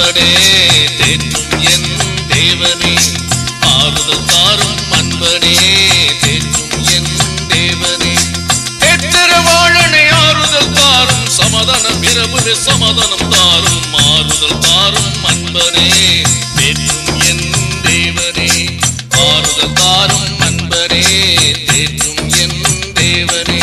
அன்பனே தேற்றும் என் தேவனே ஆறுதல் தாரும் அன்பனே தேற்றும் என் தேவனே எத்தர வாழனை ஆறுதல் தாரும் சமாதானம் இரவு சமாதானம் தாரும் ஆறுதல் தாரும் அன்பனே தேற்றும் என் தேவனே ஆறுதல் தாரும் அன்பனே தேற்றும் என் தேவனே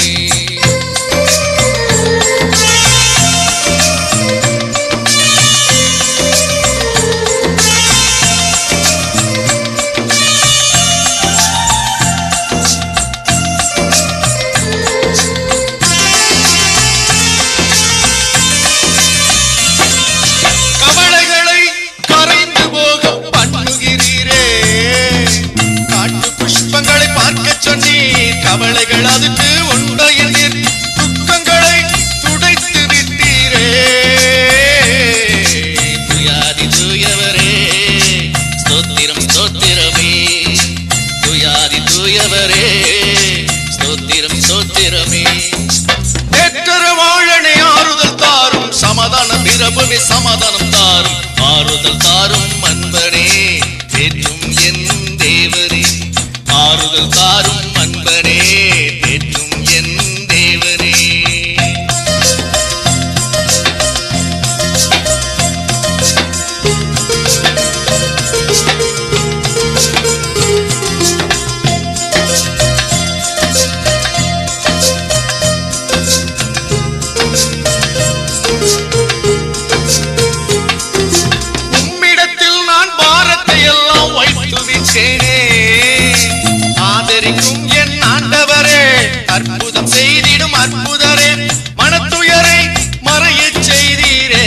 கவலைகளை கரைந்து போக பண்ணுகிறீரே காட்டு புஷ்பங்களை பார்க்க சொன்னீர் கவலைகள் அதுக்கு உண்டோ என்றீர் துக்கங்களை துடைத்து விட்டீரே துயாதி தூயவரே ஸ்தோத்திரம் ஸ்தோத்திரமே துயாதி தூயவரே ஸ்தோத்திரம் ஸ்தோத்திரமே ஏற்றர வாழனை ஆறுதல் தாரும் சமாதானம் இரவுமே சமாதானம் தாரும் ஆறுதல் தாரும் அன்பனே தேற்றும் என் தேவரே ஆறுதல் தாரும் அன்பனே தேற்றும் என் தேவரே உம்மிடத்தில் நான் பாரத்தை எல்லாம் வைத்து விட்டேனே ஆதரிக்கும் என் ஆண்டவரே அற்புதம் செய்திடும் அற்புதரே மனத்துயரை மறையச் செய்தீரே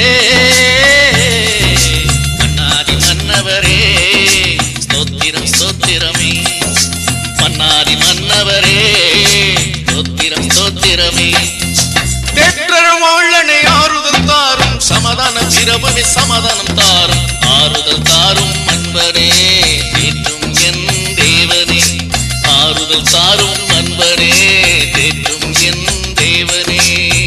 மன்னாதி மன்னவரே ஸ்தோத்திரம் ஸ்தோத்திரமே மன்னாதி மன்னவரே ஸ்தோத்திரம் ஸ்தோத்திரமே தேற்றரும் வாழனை ஆறுதல் தாரும் சமாதானம் இரவுமே சமாதானம் தாரும் ஆறுதல் தாரும் அன்பனே தேற்றும் என் தேவனே ஆறுதல் தாரும் அன்பனே தேற்றும் என் தேவனே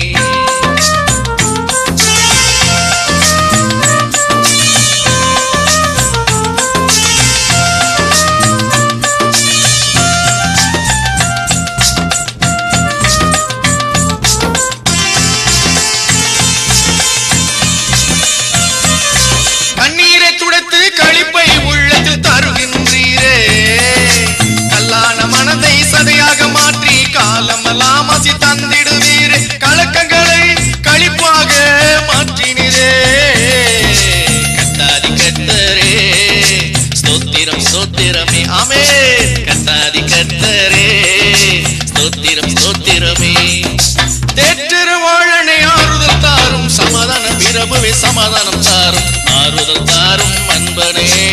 கண்ணீரை துடைத்து களிப்பை உள்ளத்தில் தருகின்றீரே கல்லான மனதை சதையாக மாற்றி காலமெல்லாம் அசி தந்திடுவீரே கலக்கங்களை களிப்பாக மாற்றினீரே கத்தாதி கத்தரே ஸ்தோத்திரம் ஸ்தோத்திரமே ஆமே கத்தாதி கத்தரே ஸ்தோத்திரம் ஸ்தோத்திரமே தேற்றரு வாழனை ஆறுதல் தாரும் சமாதானம் இரவுவே சமாதானம் தாரும் ஆறுதல் தாரும் அன்பனே